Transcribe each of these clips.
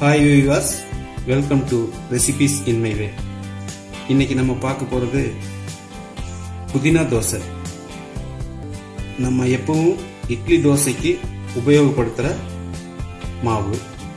hi viewers welcome to recipes in my way இன்னைக்கு நம்ம பார்க்க போகிறது புதினா தோசை நம்ம எப்பவும் இட்லி தோசைக்கு உபயோகப்படுத்துகிற மாவு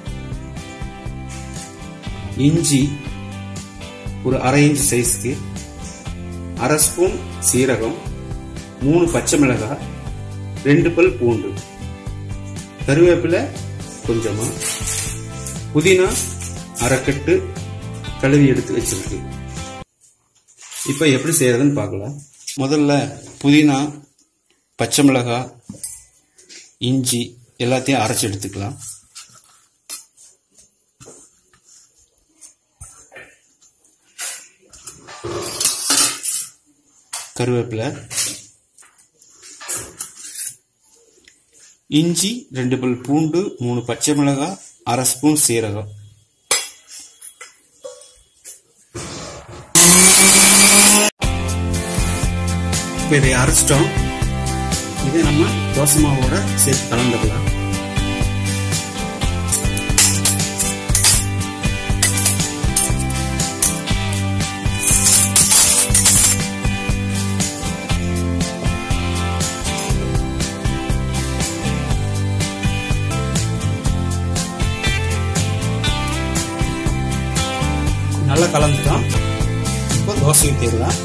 இஞ்சி ஒரு அரை இன்ச் சைஸ்க்கு அரை ஸ்பூன் சீரகம் மூணு பச்சை மிளகாய் ரெண்டு பல் பூண்டு கருவேப்பிலை கொஞ்சமா புதினா அரைக்கட்டு கழுவி எடுத்து வச்சிருக்கு இப்போ எப்படி செய்யறதுன்னு பார்க்கலாம் முதல்ல புதினா பச்சை மிளகாய் இஞ்சி எல்லாத்தையும் அரைச்சி எடுத்துக்கலாம் கருவேப்பிலை இஞ்சி ரெண்டு பல் பூண்டு மூணு பச்சை மிளகாய் அரை ஸ்பூன் சீரகம் இப்போ இதை அரைச்சிட்டோம் இதை நம்ம தோசை மாவோட சேர்த்து கலந்துக்கலாம் நல்லா கலந்துட்டோம் இப்போ தோசை ஊற்றிடலாம்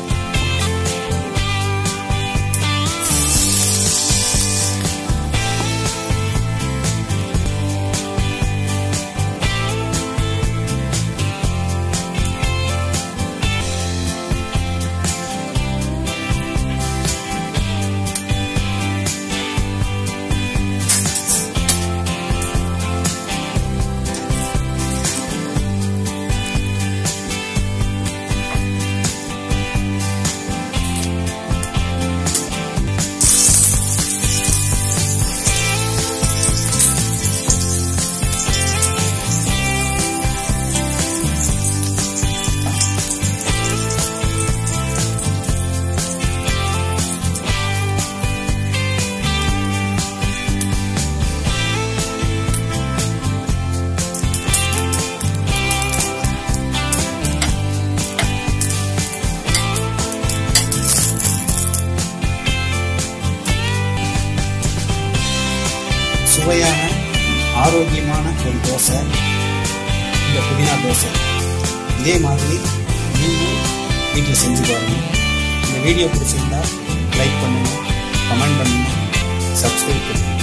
சுவையான ஆரோக்கியமான ஒரு தோசை இந்த புதினா தோசை இதே மாதிரி நீங்களும் வீட்டில் செஞ்சு பாருங்க இந்த வீடியோ பிடிச்சிருந்தா லைக் பண்ணுங்க கமெண்ட் பண்ணுங்க சப்ஸ்கிரைப் பண்ணுங்க